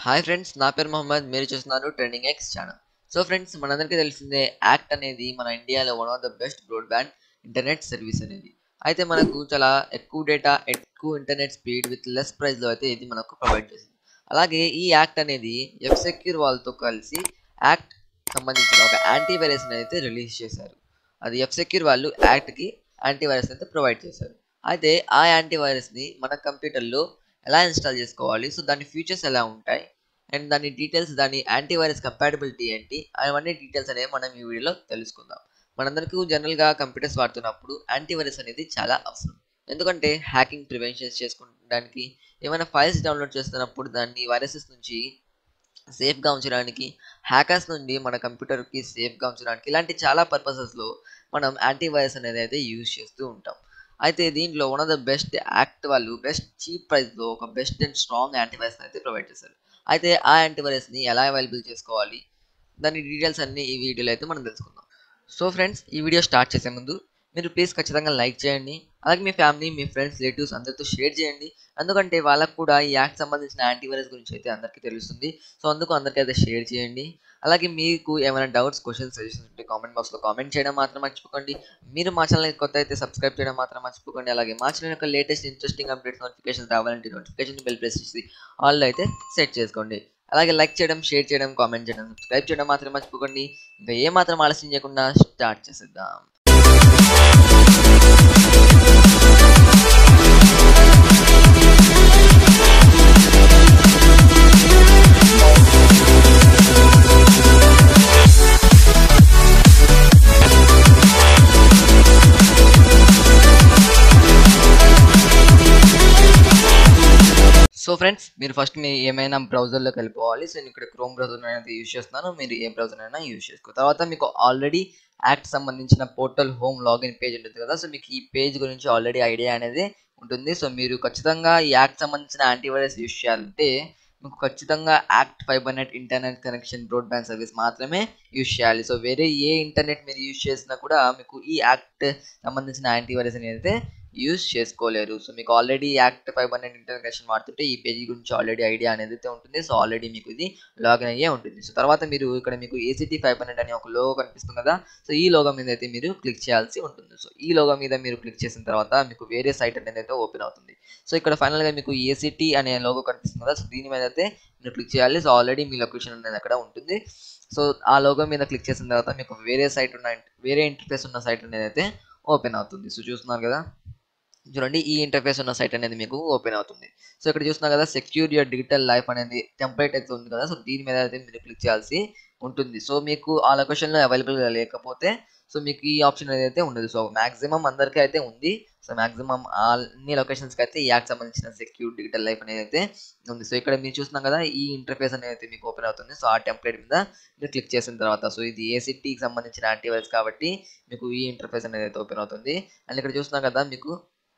hi friends నా పేరు మొహమ్మద్ మీరు చూస్తున్నారు trending X channel so friends మనందరికీ తెలిసిందే యాక్ట్ అనేది మన ఇండియాలో one of the best broadband internet service అనేది అయితే మనకు చాలా ఎక్కువ డేటా ఎక్కువ ఇంటర్నెట్ స్పీడ్ విత్ లెస్ ప్రైస్లో అయితే ఇది మనకు ప్రొవైడ్ చేసింది అలాగే ఈ యాక్ట్ అనేది ఎఫ్ సెక్యూర్ వాళ్ళతో కలిసి యాక్ట్ సంబంధించిన ఒక యాంటీవైరస్ అయితే రిలీజ్ చేశారు అది ఎఫ్ సెక్యూర్ వాళ్ళు యాక్ట్కి యాంటీవైరస్ అయితే ప్రొవైడ్ చేశారు అయితే ఆ యాంటీవైరస్ని మన కంప్యూటర్లో ఎలా ఇన్స్టాల్ చేసుకోవాలి సో దాని ఫీచర్స్ ఎలా ఉంటాయి అండ్ దాని డీటెయిల్స్ దాని యాంటీవైరస్ కంపాటబిలిటీ ఏంటి అవన్నీ డీటెయిల్స్ అనేవి మనం ఈ వీడియోలో తెలుసుకుందాం మనందరికీ జనరల్గా కంప్యూటర్స్ వాడుతున్నప్పుడు యాంటీవైరస్ అనేది చాలా అవసరం ఎందుకంటే హ్యాకింగ్ ప్రివెన్షన్స్ చేసుకోవడానికి ఏమైనా ఫైల్స్ డౌన్లోడ్ చేస్తున్నప్పుడు దాన్ని వైరసెస్ నుంచి సేఫ్గా ఉంచడానికి హ్యాకర్స్ నుండి మన కంప్యూటర్కి సేఫ్గా ఉంచడానికి ఇలాంటి చాలా పర్పసెస్లో మనం యాంటీవైరస్ అనేది అయితే యూజ్ చేస్తూ ఉంటాం అయితే దీంట్లో one of the best ACT వాళ్ళు బెస్ట్ చీప్ ప్రైస్లో ఒక బెస్ట్ అండ్ స్ట్రాంగ్ యాంటీవైరస్ అయితే ప్రొవైడ్ చేశారు అయితే ఆ యాంటీవైరస్ని ఎలా అవైలబుల్ చేసుకోవాలి దాని డీటెయిల్స్ అన్ని ఈ వీడియోలో అయితే మనం తెలుసుకుందాం సో ఫ్రెండ్స్ ఈ వీడియో స్టార్ట్ చేసే ముందు మీరు ప్లీజ్ ఖచ్చితంగా లైక్ చేయండి అలాగే మీ ఫ్యామిలీ మీ ఫ్రెండ్స్ రిలేటివ్స్ అందరితో షేర్ చేయండి ఎందుకంటే వాళ్ళకు కూడా ఈ యాక్ట్ సంబంధించిన యాంటీవైరస్ గురించి అయితే అందరికీ తెలుస్తుంది సో అందుకు అందరికీ అయితే షేర్ చేయండి అలాగే మీకు ఏమైనా డౌట్స్ క్వశ్చన్స్ సజెషన్స్ ఉంటే కామెంట్ బాక్స్లో కామెంట్ చేయడం మాత్రం మర్చిపోకండి మీరు మా ఛానల్ కొత్త అయితే సబ్స్క్రైబ్ చేయడం మాత్రం మర్చిపోకండి అలాగే మా ఛానల్ యొక్క లేటెస్ట్ ఇంట్రెస్టింగ్ అప్డేట్స్ నోటిఫికేషన్ రావాలంటే నోటిఫికేషన్ బెల్ ప్రెస్ చేసి ఆల్ అయితే సెట్ చేసుకోండి అలాగే లైక్ చేయడం షేర్ చేయడం కామెంట్ చేయడం సబ్స్క్రైబ్ చేయడం మాత్రం మర్చిపోకండి ఇంకా ఏ మాత్రం ఆలస్యం చేయకుండా స్టార్ట్ చేసేద్దాం సో ఫ్రెండ్స్ మీరు ఫస్ట్ మీ ఏమైనా బ్రౌజర్లోకి వెళ్ళిపోవాలి సో నేను ఇక్కడ క్రోమ్ బ్రౌజర్ అనేది యూజ్ చేస్తున్నాను మీరు ఏ బ్రౌజర్ అయినా యూజ్ చేసుకో తర్వాత మీకు ఆల్రెడీ యాక్ట్ సంబంధించిన పోర్టల్ హోమ్ లాగిన్ పేజ్ ఉంటుంది కదా సో మీకు ఈ పేజ్ గురించి ఆల్రెడీ ఐడియా అనేది ఉంటుంది సో మీరు ఖచ్చితంగా ఈ యాక్ట్ సంబంధించిన యాంటీవైరస్ యూజ్ చేయాలంటే మీకు ఖచ్చితంగా ACT Fibernet internet connection broadband service మాత్రమే యూజ్ చేయాలి సో వేరే ఏ ఇంటర్నెట్ మీరు యూజ్ చేసినా కూడా మీకు ఈ యాక్ట్ సంబంధించిన యాంటీవైరస్ అనేది యూజ్ చేసుకోలేరు సో మీకు already ACT Fibernet internet connection వాడుతుంటే ఈ పేజీ గురించి ఆల్రెడీ ఐడియా అనేది అయితే ఉంటుంది సో ఆల్రెడీ మీకు ఇది లాగిన్ అయ్యే ఉంటుంది సో తర్వాత మీరు ఇక్కడ మీకు ఏసీటీ ఫైబర్ నెట్ అనే ఒక లోగో కనిపిస్తుంది కదా సో ఈ లోగో మీద అయితే మీరు క్లిక్ చేయాల్సి ఉంటుంది సో ఈ లోగో మీద మీరు క్లిక్ చేసిన తర్వాత మీకు వేరే సైట్ అనేది అయితే ఓపెన్ అవుతుంది సో ఇక్కడ ఫైనల్గా మీకు ఏసీటీ అనే లోగో కనిపిస్తుంది కదా సో దీని మీద అయితే మీరు క్లిక్ చేయాలి సో ఆల్రెడీ మీ లొకేషన్ అనేది అక్కడ ఉంటుంది సో ఆ లోగో మీద క్లిక్ చేసిన తర్వాత మీకు వేరే సైట్ ఉన్న వేరే ఇంటర్ఫేస్ ఉన్న సైట్ అనేది అయితే ఓపెన్ అవుతుంది సో చూస్తున్నారు కదా చూడండి ఈ ఇంటర్ఫేస్ ఉన్న సైట్ అనేది మీకు ఓపెన్ అవుతుంది సో ఇక్కడ చూస్తున్నా కదా సెక్యూర్ యువర్ డిజిటల్ లైఫ్ అనేది టెంప్లెట్ అయితే ఉంది కదా సో దీని మీద అయితే మీరు క్లిక్ చేయాల్సి ఉంటుంది సో మీకు ఆ లొకేషన్లో అవైలబుల్గా లేకపోతే సో మీకు ఈ ఆప్షన్ అయితే ఉండదు సో మాక్సిమం అందరికీ అయితే ఉంది సో మాక్సిమం అన్ని లొకేషన్స్కి అయితే ఈ యాక్ట్ సంబంధించిన సెక్యూర్ డిజిటల్ లైఫ్ అనేది అయితే ఉంది సో ఇక్కడ మీరు చూస్తున్నాం కదా ఈ ఇంటర్ఫేస్ అనేది అయితే మీకు ఓపెన్ అవుతుంది సో ఆ టెంప్లెట్ మీద మీరు క్లిక్ చేసిన తర్వాత సో ఇది ఏసీటీకి సంబంధించిన యాంటీవైరస్ కాబట్టి మీకు ఈ ఇంటర్ఫేస్ అనేది అయితే ఓపెన్ అవుతుంది అండ్ ఇక్కడ చూస్తున్నాం కదా మీకు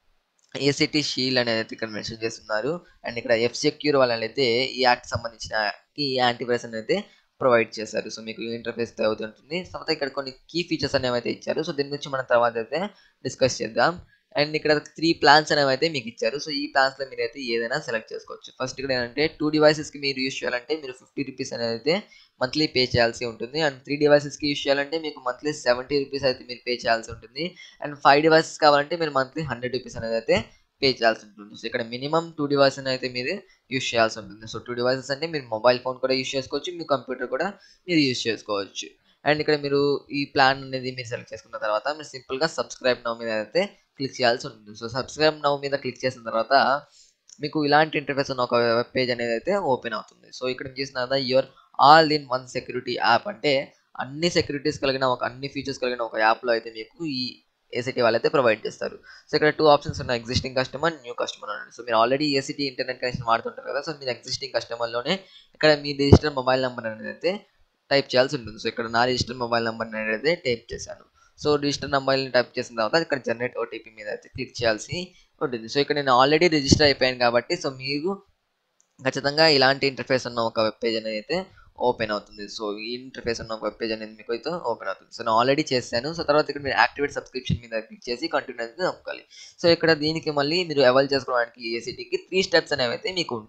ఏసీటీ షీల్ అనేది అయితే ఇక్కడ మెన్షన్ చేస్తున్నారు అండ్ ఇక్కడ ఎఫ్ సెక్యూర్ వాళ్ళని అయితే ఈ యాక్ట్ సంబంధించిన ఈ యాంటీవైరస్ అనేది అయితే ప్రొవైడ్ చేశారు సో మీకు ఇంటర్ఫేస్ అవుతుంటుంది తర్వాత ఇక్కడ కొన్ని కీ ఫీచర్స్ అనేవి అయితే ఇచ్చారు సో దీని గురించి మనం తర్వాత అయితే డిస్కస్ చేద్దాం అండ్ ఇక్కడ త్రీ ప్లాన్స్ అనేవి అయితే మీకు ఇచ్చారు సో ఈ ప్లాన్స్లో మీరు అయితే ఏదైనా సెలెక్ట్ చేసుకోవచ్చు ఫస్ట్ ఇక్కడ ఏంటంటే టూ డివైసెస్కి మీరు యూస్ చేయాలంటే మీరు ఫిఫ్టీ రూపీస్ అనేది అయితే మంత్లీ పే చేయాల్సి ఉంటుంది అండ్ త్రీ డివైసెస్కి యూస్ చేయాలంటే మీకు మంత్లీ సెవెంటీ రూపీస్ అయితే మీరు పే చేయాల్సి ఉంటుంది అండ్ ఫైవ్ డివైసెస్ కావాలంటే మీరు మంత్లీ హండ్రెడ్ రూపీస్ అనేది అయితే పే చేయాల్సి ఉంటుంది సో ఇక్కడ మినిమం టూ డివైసెస్ అయితే మీరు యూస్ చేయాల్సి ఉంటుంది సో టూ డివైసెస్ అంటే మీరు మొబైల్ ఫోన్ కూడా యూస్ చేసుకోవచ్చు మీ కంప్యూటర్ కూడా మీరు యూస్ చేసుకోవచ్చు అండ్ ఇక్కడ మీరు ఈ ప్లాన్ అనేది మీరు సెలెక్ట్ చేసుకున్న తర్వాత మీరు సింపుల్గా సబ్స్క్రైబ్ నౌ మీద అయితే క్లిక్ చేయాల్సి ఉంటుంది సో సబ్స్క్రైబ్ నౌ మీద క్లిక్ చేసిన తర్వాత మీకు ఇలాంటి ఇంటర్ఫేస్ ఉన్న ఒక వెబ్ పేజ్ అనేది అయితే ఓపెన్ అవుతుంది సో ఇక్కడ చేసిన తర్వాత your all in one security app అంటే అన్ని సెక్యూరిటీస్ కలిగిన ఒక అన్ని ఫీచర్స్ కలిగిన ఒక యాప్లో అయితే మీకు ఈ ఏసీటీ వాళ్ళైతే ప్రొవైడ్ చేస్తారు సో ఇక్కడ టూ ఆప్షన్స్ ఉన్నాయి ఎగ్జిస్టింగ్ కస్టమర్ న్యూ కస్టమర్ అని సో మీరు ఆల్రెడీ ఏసీటీ ఇంటర్నెట్ కనెక్షన్ వాడుతుంటారు కదా సో మీరు ఎగ్జిస్టింగ్ కస్టమర్లోనే ఇక్కడ మీ రిజిస్టర్ మొబైల్ నెంబర్ అనేది అయితే టైప్ చేయాల్సి ఉంటుంది సో ఇక్కడ నా రిజిస్టర్ మొబైల్ నెంబర్ అనేది అయితే టైప్ చేశాను సో రిజిస్టర్ మొబైల్ని టైప్ చేసిన తర్వాత ఇక్కడ జనరేట్ ఓటీపీ మీద అయితే క్లిక్ చేయాల్సి ఉంటుంది సో ఇక్కడ నేను ఆల్రెడీ రిజిస్టర్ అయిపోయాను కాబట్టి సో మీరు ఖచ్చితంగా ఇలాంటి ఇంటర్ఫేస్ ఉన్న ఒక వెబ్ పేజ్ అనేది అయితే ఓపెన్ అవుతుంది సో ఈ ఇంటర్ఫేస్ ఉన్న వెబ్ పేజ్ అనేది మీకు అయితే ఓపెన్ అవుతుంది సో నేను ఆల్రెడీ చేశాను సో తర్వాత ఇక్కడ మీరు యాక్టివేట్ సబ్స్క్రిప్షన్ మీద క్లిక్ చేసి కంటిన్యూ అనేది నొక్కాలి సో ఇక్కడ దీనికి మళ్ళీ మీరు అవైల్ చేసుకోవడానికి ఏసీటీకి త్రీ స్టెప్స్ అనేవి అయితే మీకు ఉంటాయి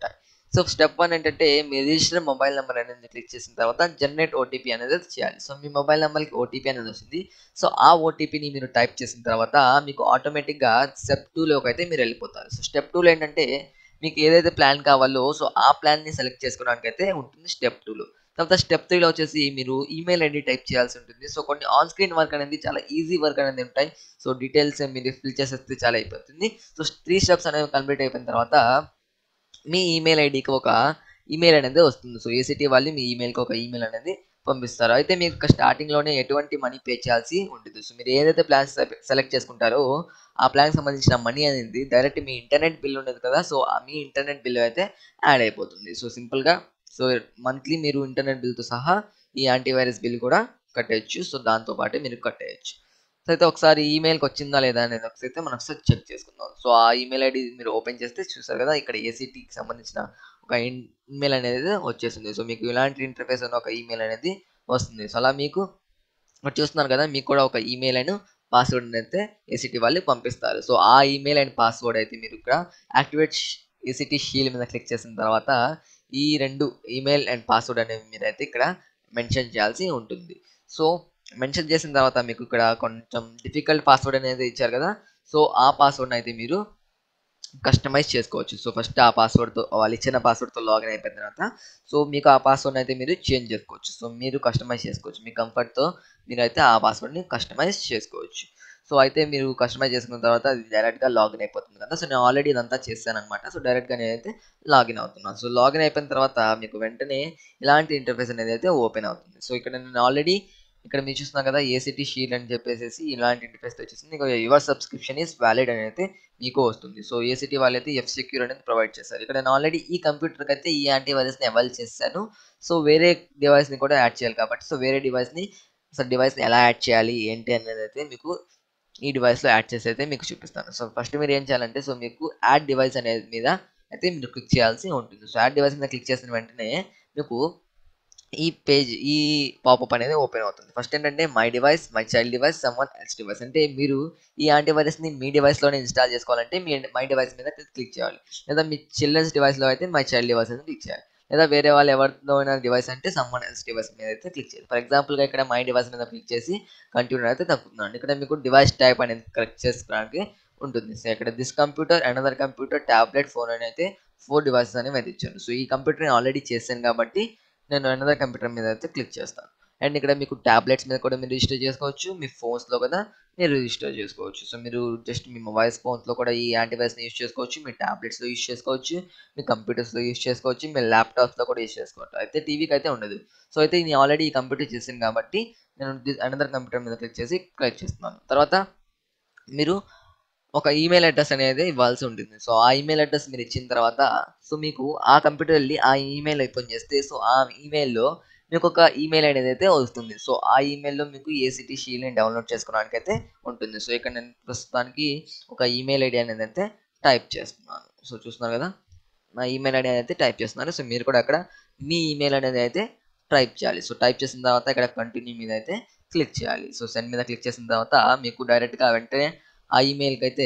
సో స్టెప్ వన్ ఏంటంటే మీ రిజిస్టర్ మొబైల్ నెంబర్ అనేది క్లిక్ చేసిన తర్వాత జనరేట్ ఓటీపీ అనేది చేయాలి సో మీ మొబైల్ నెంబర్కి ఓటీపీ అనేది వస్తుంది సో ఆ ఓటీపీని మీరు టైప్ చేసిన తర్వాత మీకు ఆటోమేటిక్గా స్టెప్ టూలోకి అయితే మీరు వెళ్ళిపోతారు సో స్టెప్ టూలో ఏంటంటే మీకు ఏదైతే ప్లాన్ కావాలో సో ఆ ప్లాన్ని సెలెక్ట్ చేసుకోవడానికి అయితే ఉంటుంది స్టెప్ టూలో తర్వాత స్టెప్ త్రీలో వచ్చేసి మీరు ఈమెయిల్ ఐడి టైప్ చేయాల్సి ఉంటుంది సో కొన్ని ఆన్ స్క్రీన్ వర్క్ అనేది చాలా ఈజీ వర్క్ అనేది ఉంటాయి సో డీటెయిల్స్ మీరు ఫిల్ చేసేస్తే చాలా అయిపోతుంది సో త్రీ స్టెప్స్ అనేవి కంప్లీట్ అయిపోయిన తర్వాత మీ ఈమెయిల్ ఐడికి ఒక ఈమెయిల్ అనేది వస్తుంది సో ఏసీటీ వాళ్ళు మీ ఈమెయిల్కి ఒక ఈమెయిల్ అనేది పంపిస్తారు అయితే మీకు స్టార్టింగ్లోనే ఎటువంటి మనీ పే చేయాల్సి ఉంటుంది సో మీరు ఏదైతే ప్లాన్స్ సెలెక్ట్ చేసుకుంటారో ఆ ప్లాన్కి సంబంధించిన మనీ అనేది డైరెక్ట్ మీ ఇంటర్నెట్ బిల్ ఉండదు కదా సో ఆ మీ ఇంటర్నెట్ బిల్ అయితే యాడ్ అయిపోతుంది సో సింపుల్గా సో మంత్లీ మీరు ఇంటర్నెట్ బిల్తో సహా ఈ యాంటీవైరస్ బిల్ కూడా కట్టేయచ్చు సో దాంతో పాటే మీరు కట్టేయచ్చు సో అయితే ఒకసారి ఈమెయిల్కి వచ్చిందా లేదా అనేది ఒకసారి మనం ఒకసారి చెక్ చేసుకుందాం సో ఆ ఈమెయిల్ ఐడి మీరు ఓపెన్ చేస్తే చూసారు కదా ఇక్కడ ఏసీటీకి సంబంధించిన ఒక ఈమెయిల్ అనేది వచ్చేసింది సో మీకు ఇలాంటి ఇంటర్ఫేస్ అన్న ఒక ఈమెయిల్ అనేది వస్తుంది సో అలా మీకు ఇక్కడ చూస్తున్నారు కదా మీకు కూడా ఒక ఈమెయిల్ అండ్ పాస్వర్డ్ అయితే ఏసీటీ వాళ్ళు పంపిస్తారు సో ఆ ఈమెయిల్ అండ్ పాస్వర్డ్ అయితే మీరు ఇక్కడ యాక్టివేట్ ఏసీటీ షీల్ మీద క్లిక్ చేసిన తర్వాత ఈ రెండు ఈమెయిల్ అండ్ పాస్వర్డ్ అనేవి మీరైతే ఇక్కడ మెన్షన్ చేయాల్సి ఉంటుంది సో మెన్షన్ చేసిన తర్వాత మీకు ఇక్కడ కొంచెం డిఫికల్ట్ పాస్వర్డ్ అనేది ఇచ్చారు కదా సో ఆ పాస్వర్డ్ని అయితే మీరు కస్టమైజ్ చేసుకోవచ్చు సో ఫస్ట్ ఆ పాస్వర్డ్తో వాళ్ళు ఇచ్చిన పాస్వర్డ్తో లాగిన్ అయిపోయిన తర్వాత సో మీకు ఆ పాస్వర్డ్ అయితే మీరు చేంజ్ చేసుకోవచ్చు సో మీరు కస్టమైజ్ చేసుకోవచ్చు మీ కంఫర్ట్తో మీరు అయితే ఆ పాస్వర్డ్ని కస్టమైజ్ చేసుకోవచ్చు సో అయితే మీరు కస్టమైజ్ చేసుకున్న తర్వాత అది డైరెక్ట్గా లాగిన్ అయిపోతుంది కదా సో నేను ఆల్రెడీ ఇదంతా చేశాను అనమాట సో డైరెక్ట్గా నేనైతే లాగిన్ అవుతున్నాను సో లాగిన్ అయిపోయిన తర్వాత మీకు వెంటనే ఇలాంటి ఇంటర్ఫేస్ అనేది అయితే ఓపెన్ అవుతుంది సో ఇక్కడ నేను ఆల్రెడీ ఇక్కడ మీరు చూస్తున్నారు కదా ఏసీటీ షీల్ అని చెప్పేసి ఇలాంటి ఇంటర్ఫేస్ వచ్చేసింది ఇంకా యువర్ సబ్స్క్రిప్షన్ ఈస్ వ్యాలిడ్ అని అయితే మీకు వస్తుంది సో ఏసీటీ వాళ్ళైతే ఎఫ్ సెక్యూర్ అనేది ప్రొవైడ్ చేస్తారు ఇక్కడ నేను ఆల్రెడీ ఈ కంప్యూటర్కి అయితే ఈ యాంటీవైరస్ని అవైల్ చేశాను సో వేరే డివైస్ని కూడా యాడ్ చేయాలి కాబట్టి సో వేరే డివైస్ని అసలు డివైస్ని ఎలా యాడ్ చేయాలి ఏంటి అనేది అయితే మీకు ఈ డివైస్లో యాడ్ చేసి అయితే మీకు చూపిస్తాను సో ఫస్ట్ మీరు ఏం చేయాలంటే సో మీకు యాడ్ డివైస్ అనేది మీద అయితే మీరు క్లిక్ చేయాల్సి ఉంటుంది సో యాడ్ డివైస్ మీద క్లిక్ చేసిన వెంటనే మీకు ఈ పేజ్ ఈ పాపప్ అనేది ఓపెన్ అవుతుంది ఫస్ట్ ఏంటంటే my device my child device someone else device అంటే మీరు ఈ యాంటీవైరస్ని మీ డివైస్లోనే ఇన్స్టాల్ చేసుకోవాలంటే మీ మై డివైస్ మీద క్లిక్ చేయాలి లేదా మీ చిల్డ్రన్స్ డివైస్లో అయితే మై చైల్డ్ డివైస్ అనేది క్లిక్ చేయాలి లేదా వేరే వాళ్ళు ఎవరితో డివైస్ అంటే సమ్ వన్ ఎల్స్ డివైస్ మీద అయితే క్లిక్ చేయాలి ఫర్ ఎగ్జాంపుల్గా ఇక్కడ మై డివైస్ మీద క్లిక్ చేసి కంటిన్యూ అయితే తప్పుతున్నాను ఇక్కడ మీకు డివైస్ టైప్ అనేది కరెక్ట్ చేసుకోవడానికి ఉంటుంది సో ఇక్కడ this computer another computer tablet phone అని అయితే ఫోర్ డివైసెస్ అనేవి అయితే ఇచ్చాను సో ఈ కంప్యూటర్ నేను ఆల్రెడీ చేశాను కాబట్టి నేను అనదర్ కంప్యూటర్ మీద అయితే క్లిక్ చేస్తాను అండ్ ఇక్కడ మీకు ట్యాబ్లెట్స్ మీద కూడా మీరు రిజిస్టర్ చేసుకోవచ్చు మీ ఫోన్స్లో కూడా మీరు రిజిస్టర్ చేసుకోవచ్చు సో మీరు జస్ట్ మీ మొబైల్స్ ఫోన్స్లో కూడా ఈ యాంటీవైరస్ని యూస్ చేసుకోవచ్చు మీ ట్యాబ్లెట్స్లో యూస్ చేసుకోవచ్చు మీ కంప్యూటర్స్లో యూస్ చేసుకోవచ్చు మీ ల్యాప్టాప్స్లో కూడా యూస్ చేసుకోవచ్చు అయితే టీవీకి అయితే ఉండదు సో అయితే నేను ఆల్రెడీ ఈ కంప్యూటర్ చేశాను కాబట్టి నేను అనదర్ కంప్యూటర్ మీద క్లిక్ చేసి క్లిక్ చేస్తున్నాను తర్వాత మీరు ఒక ఈమెయిల్ అడ్రస్ అనేది ఇవ్వాల్సి ఉంటుంది సో ఆ ఈమెయిల్ అడ్రస్ మీరు ఇచ్చిన తర్వాత సో మీకు ఆ కంప్యూటర్ వెళ్ళి ఆ ఈమెయిల్ ఓపెన్ చేస్తే సో ఆ ఈమెయిల్లో మీకు ఒక ఈమెయిల్ అనేది అయితే వస్తుంది సో ఆ ఈమెయిల్లో మీకు ఏసీటీ షీల్ని డౌన్లోడ్ చేసుకోవడానికి అయితే ఉంటుంది సో ఇక్కడ నేను ప్రస్తుతానికి ఒక ఈమెయిల్ ఐడి అనేది అయితే టైప్ చేస్తున్నాను సో చూస్తున్నారు కదా నా ఈమెయిల్ ఐడి అయితే టైప్ చేస్తున్నారు సో మీరు కూడా అక్కడ మీ ఈమెయిల్ అనేది అయితే టైప్ చేయాలి సో టైప్ చేసిన తర్వాత ఇక్కడ కంటిన్యూ మీద అయితే క్లిక్ చేయాలి సో సెండ్ మీద క్లిక్ చేసిన తర్వాత మీకు డైరెక్ట్గా వెంటనే ఆ ఈమెయిల్కి అయితే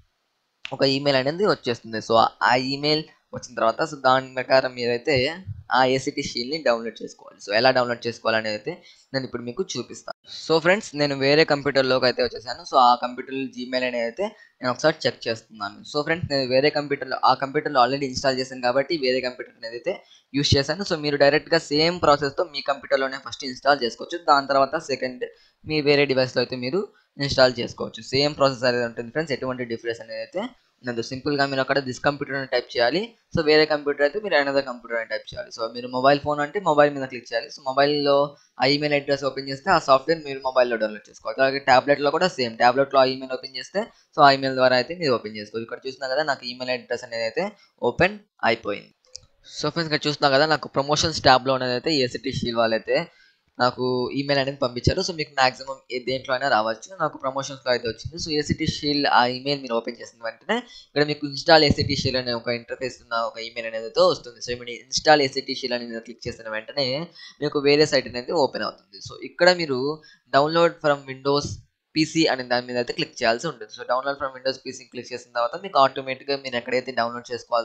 ఒక ఈమెయిల్ అనేది వచ్చేస్తుంది సో ఆ ఈమెయిల్ వచ్చిన తర్వాత సో దాని ప్రకారం మీరైతే ఆ ఏసీటీ షీల్ని డౌన్లోడ్ చేసుకోవాలి సో ఎలా డౌన్లోడ్ చేసుకోవాలనేది అయితే నేను ఇప్పుడు మీకు చూపిస్తాను సో ఫ్రెండ్స్ నేను వేరే కంప్యూటర్లోకి అయితే వచ్చేసాను సో ఆ కంప్యూటర్ జీమెయిల్ అనేది అయితే నేను ఒకసారి చెక్ చేస్తున్నాను సో ఫ్రెండ్స్ నేను వేరే కంప్యూటర్లో ఆ కంప్యూటర్లో ఆల్రెడీ ఇన్స్టాల్ చేశాను కాబట్టి వేరే కంప్యూటర్ అనేది అయితే యూస్ చేశాను సో మీరు డైరెక్ట్గా సేమ్ ప్రాసెస్తో మీ కంప్యూటర్లోనే ఫస్ట్ ఇన్స్టాల్ చేసుకోవచ్చు దాని తర్వాత సెకండ్ మీ వేరే డివైస్లో అయితే మీరు ఇన్స్టాల్ చేసుకోవచ్చు సేమ్ ప్రాసెస్ అనేది ఉంటుంది ఫ్రెండ్స్ ఎటువంటి డిఫరెన్స్ అనేది అయితే ఉండదు సింపుల్గా మీరు అక్కడ దిస్ కంప్యూటర్ అని టైప్ చేయాలి సో వేరే కంప్యూటర్ అయితే మీరు అనదర్ కంప్యూటర్ అని టైప్ చేయాలి సో మీరు మొబైల్ ఫోన్ అంటే మొబైల్ మీద క్లిక్ చేయాలి సో మొబైల్లో ఆ ఈమెయిల్ అడ్రస్ ఓపెన్ చేస్తే ఆ సాఫ్ట్వేర్ మీరు మొబైల్లో డౌన్లోడ్ చేసుకోవాలి అలాగే ట్యాబ్లెట్లో కూడా సేమ్ ట్యాబ్లెట్లో ఆ ఈమెయిల్ ఓపెన్ చేస్తే సో ఆ ఈమెయిల్ ద్వారా అయితే మీరు ఓపెన్ చేసుకోవచ్చు ఇక్కడ చూసినా కదా నాకు ఈమెయిల్ అడ్రస్ అనేది అయితే ఓపెన్ అయిపోయింది సో ఫ్రెండ్స్ ఇక్కడ చూస్తున్నా కదా నాకు ప్రమోషన్స్ ట్యాబ్లో అనేది అయితే ఏసీటీ షీల్ వాళ్ళైతే నాకు ఈమెయిల్ అనేది పంపించారు సో మీకు మాక్సిమం దేంట్లో అయినా రావచ్చు నాకు ప్రమోషన్స్లో అయితే వచ్చింది సో ఏసీటీ షీల్ ఆ ఈమెయిల్ మీరు ఓపెన్ చేసిన వెంటనే ఇక్కడ మీకు ఇన్స్టాల్ ఏసీటీ షీల్ అనే ఒక ఇంటర్ఫేస్ ఉన్న ఒక ఈమెయిల్ అనేది అయితే వస్తుంది సో మీరు ఇన్స్టాల్ ఏసీటీ షీల్ అనేది క్లిక్ చేసిన వెంటనే మీకు వేరే సైట్ అనేది ఓపెన్ అవుతుంది సో ఇక్కడ మీరు డౌన్లోడ్ ఫ్రమ్ విండోస్ పీసీ అనే దాని మీద అయితే క్లిక్ చేయాల్సి ఉంటుంది so download from Windows PC click చేసిన తర్వాత మీకు ఆటోమేటిక్గా మీరు ఎక్కడైతే డౌన్లోడ్ చేసుకోవాల్సి ఉందో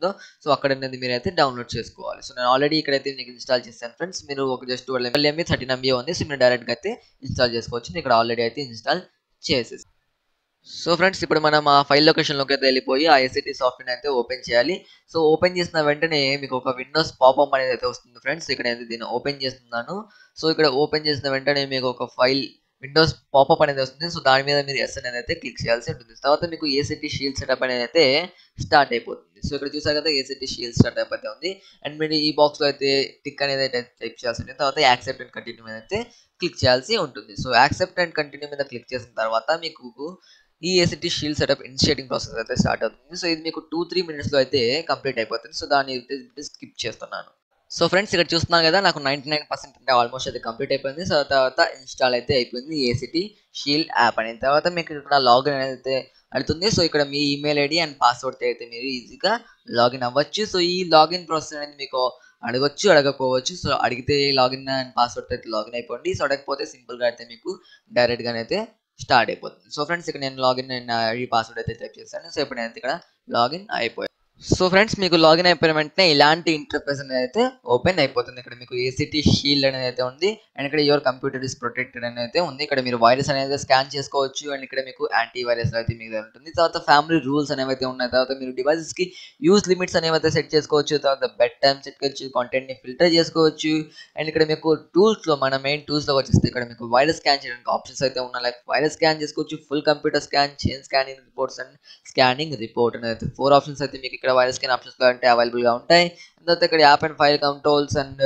ఉంటుందో సో అక్కడ అనేది మీరు అయితే డౌన్లోడ్ చేసుకోవాలి సో నేను ఆల్రెడీ ఇక్కడైతే మీకు ఇన్స్టాల్ చేశాను ఫ్రెండ్స్ మీరు ఒక just twelve MB thirteen MB ఉంది సో మీరు డైరెక్ట్గా అయితే ఇన్స్టాల్ చేసుకోవచ్చు నేను ఇక్కడ ఆల్రెడీ అయితే ఇన్స్టాల్ చేసేసి సో ఫ్రెండ్స్ ఇప్పుడు మనం ఆ ఫైల్ లొకేషన్లోకి అయితే వెళ్ళిపోయి ఆ ఎస్ఐటి సాఫ్ట్వేర్ అయితే ఓపెన్ చేయాలి సో ఓపెన్ చేసిన వెంటనే మీకు ఒక విండోస్ పాపప్ అనేది అయితే వస్తుంది ఫ్రెండ్స్ ఇక్కడ అయితే దీన్ని ఓపెన్ చేస్తున్నాను సో ఇక్కడ ఓపెన్ చేసిన వెంటనే మీకు ఒక ఫైల్ విండోస్ పాపప్ అనేది వస్తుంది సో దాని మీద మీరు ఎస్ అనేది అయితే క్లిక్ చేయాల్సి ఉంటుంది తర్వాత మీకు ఏసీటీ షీల్డ్ సెటప్ అనేది అయితే స్టార్ట్ అయిపోతుంది సో ఇక్కడ చూసారు కదా ఏసీటీ షీల్డ్ స్టార్ట్ అయితే ఉంది అండ్ మీరు ఈ బాక్స్లో అయితే టిక్ అనేది అయితే టైప్ చేయాల్సి ఉంటుంది తర్వాత యాక్సెప్ట్ అండ్ కంటిన్యూ మీద అయితే క్లిక్ చేయాల్సి ఉంటుంది సో యాక్సెప్ట్ అండ్ కంటిన్యూ మీద క్లిక్ చేసిన తర్వాత మీకు ఈ ACT shield setup initiating process అయితే స్టార్ట్ అవుతుంది సో ఇది మీకు టూ త్రీ మినిట్స్లో అయితే కంప్లీట్ అయిపోతుంది సో దాన్ని స్కిప్ చేస్తున్నాను సో ఫ్రెండ్స్ ఇక్కడ చూస్తున్నాను కదా నాకు నైంటీ నైన్ పర్సెంట్ అంటే ఆల్మోస్ట్ అయితే కంప్లీట్ అయిపోయింది సో తర్వాత ఇన్స్టాల్ అయితే అయిపోయింది ఏసీటీ షీల్డ్ యాప్ అనేది తర్వాత మీకు ఇక్కడ లాగిన్ అనేది అయితే అడుగుతుంది సో ఇక్కడ మీ ఈమెయిల్ ఐడి అండ్ పాస్వర్డ్ అయితే మీరు ఈజీగా లాగిన్ అవ్వచ్చు సో ఈ లాగిన్ ప్రాసెస్ అనేది మీకు అడగొచ్చు అడగకపోవచ్చు సో అడిగితే లాగిన్ అండ్ పాస్వర్డ్ అయితే లాగిన్ అయిపోండి సో అడగకపోతే సింపుల్గా అయితే మీకు డైరెక్ట్గా అయితే స్టార్ట్ అయిపోతుంది సో ఫ్రెండ్స్ ఇక్కడ నేను లాగిన్ ఐడి పాస్వర్డ్ అయితే టైప్ చేశాను సో ఇప్పుడు నేను ఇక్కడ లాగిన్ అయిపోయాను సో ఫ్రెండ్స్ మీకు లాగిన్ అయిపోయిన వెంటనే ఇలాంటి ఇంటర్ఫేస్ అనేది అయితే ఓపెన్ అయిపోతుంది ఇక్కడ మీకు ఏసీటీ షీల్డ్ అనేది అయితే ఉంది అండ్ ఇక్కడ యువర్ కంప్యూటర్ ఇస్ ప్రొటెక్టెడ్ అనేది అయితే ఉంది ఇక్కడ మీరు వైరస్ అనేది స్కాన్ చేసుకోవచ్చు అండ్ ఇక్కడ మీకు యాంటీ వైరస్ అయితే మీకు ఉంటుంది తర్వాత ఫ్యామిలీ రూల్స్ అనేవి అయితే ఉన్నాయి తర్వాత మీరు డివైసెస్ కి యూజ్ లిమిట్స్ అనేవి అయితే సెట్ చేసుకోవచ్చు తర్వాత బెడ్ టైం సెట్ చేయొచ్చు కంటెంట్ ని ఫిల్టర్ చేసుకోవచ్చు అండ్ ఇక్కడ మీకు టూల్స్ లో మన మెయిన్ టూల్స్ లో వచ్చేస్తే ఇక్కడ మీకు వైరస్ స్కాన్ చేయడానికి ఆప్షన్స్ అయితే ఉన్నాయి లైక్ వైరస్ స్కాన్ చేసుకోవచ్చు full computer scan chain scanning reports and scanning report అనేది ఫోర్ ఆప్షన్స్ అయితే మీకు ఇక్కడ వైరస్ స్కాన్ ఆప్షన్స్ అంటే అవైలబుల్ గా ఉంటాయి తర్వాత ఇక్కడ app and file controls and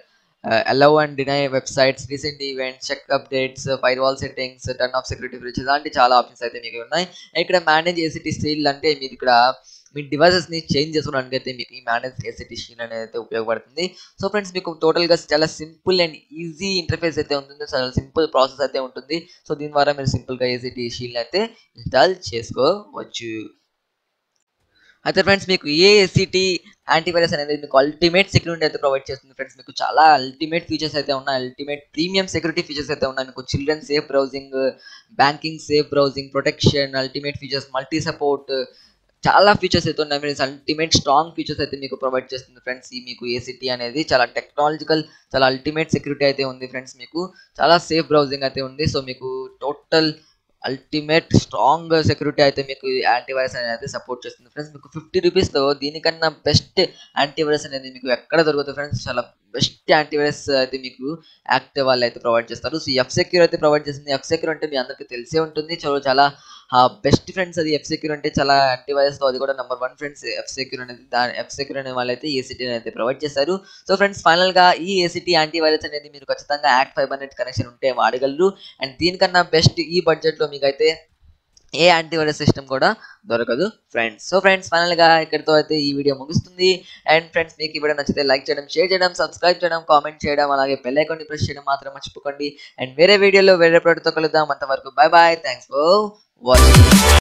allow and deny websites recent events check updates firewall settings turn off security features ఇలాంటి చాలా ఆప్షన్స్ అయితే మీకు ఉన్నాయి ఇక్కడ మేనేజ్ ఏసీటీ స్టీల్ అంటే మీరు ఇక్కడ మీ డివైసెస్ ని చేంజ్ చేసుకోవడానికి అయితే మీకు ఈ మేనేజ్ ఏసీటీ షీల్ అనేది అయితే ఉపయోగపడుతుంది సో ఫ్రెండ్స్ మీకు టోటల్ గా చాలా సింపుల్ అండ్ ఈజీ ఇంటర్ఫేస్ అయితే ఉంటుంది చాలా సింపుల్ ప్రాసెస్ అయితే ఉంటుంది సో దీని ద్వారా మీరు సింపుల్ గా ఏసీటీ షీల్ అయితే ఇన్స్టాల్ చేసుకోవచ్చు అయితే ఫ్రెండ్స్ మీకు ఏ ఎస్సిటీ యాంటీవైరస్ అనేది మీకు అల్టిమేట్ సెక్యూరిటీ అయితే ప్రొవైడ్ చేస్తుంది ఫ్రెండ్స్ మీకు చాలా అల్టిమేట్ ఫీచర్స్ అయితే ఉన్నాయి అల్టిమేట్ ప్రీమియం సెక్యూరిటీ ఫీచర్స్ అయితే ఉన్నాయి మీకు children safe browsing banking safe browsing protection ultimate features multi support చాలా ఫీచర్స్ అయితే ఉన్నాయి మీరు అల్టిమేట్ స్ట్రాంగ్ ఫీచర్స్ అయితే మీకు ప్రొవైడ్ చేస్తుంది ఫ్రెండ్స్ ఈ మీకు ఏసీటీ అనేది చాలా టెక్నాలజికల్ చాలా అల్టిమేట్ సెక్యూరిటీ అయితే ఉంది ఫ్రెండ్స్ మీకు చాలా సేఫ్ బ్రౌజింగ్ అయితే ఉంది సో మీకు టోటల్ అల్టిమేట్ స్ట్రాంగ్ సెక్యూరిటీ అయితే మీకు యాంటీవైరస్ అనేది అయితే సపోర్ట్ చేస్తుంది ఫ్రెండ్స్ మీకు ఫిఫ్టీ రూపీస్లో దీనికన్నా బెస్ట్ యాంటీవైరస్ అనేది మీకు ఎక్కడ దొరుకుతుంది ఫ్రెండ్స్ చాలా బెస్ట్ యాంటీవైరస్ అయితే మీకు యాక్టివ్ వాళ్ళు అయితే ప్రొవైడ్ చేస్తారు సో ఎఫ్ సెక్యూర్ అయితే ప్రొవైడ్ చేస్తుంది ఎఫ్ సెక్యూర్ అంటే మీ అందరికీ తెలిసే ఉంటుంది చాలా చాలా బెస్ట్ ఫ్రెండ్స్ అది ఎఫ్ సెక్యూర్ అంటే చాలా యాంటీవైరస్ అది కూడా number one friends F secure అనేది దాని ఎఫ్ సెక్యూర్ అనే వాళ్ళైతే ఏసీటీ అయితే ప్రొవైడ్ చేస్తారు సో ఫ్రెండ్స్ ఫైనల్ గా ఈ ఏసీటీ యాంటీవైరస్ అనేది మీరు ఖచ్చితంగా యాక్ట్ ఫైబర్ నెట్ కనెక్షన్ ఉంటే వాడగలరు అండ్ దీనికన్నా బెస్ట్ ఈ బడ్జెట్ లో మీకైతే ఏ యాంటీవైరస్ సిస్టమ్ కూడా దొరకదు ఫ్రెండ్స్ సో ఫ్రెండ్స్ ఫైనల్ గా ఇక్కడితో అయితే ఈ వీడియో ముగుస్తుంది అండ్ ఫ్రెండ్స్ మీకు ఈ వీడియో నచ్చితే లైక్ చేయడం షేర్ చేయడం సబ్స్క్రైబ్ చేయడం కామెంట్ చేయడం అలాగే బెల్ ఐకాన్ ప్రెస్ చేయడం మాత్రం మర్చిపోకండి అండ్ వేరే వీడియోలో వేరే ప్రోడక్ట్తో కలుద్దాం అంతవరకు bye bye thanks for watching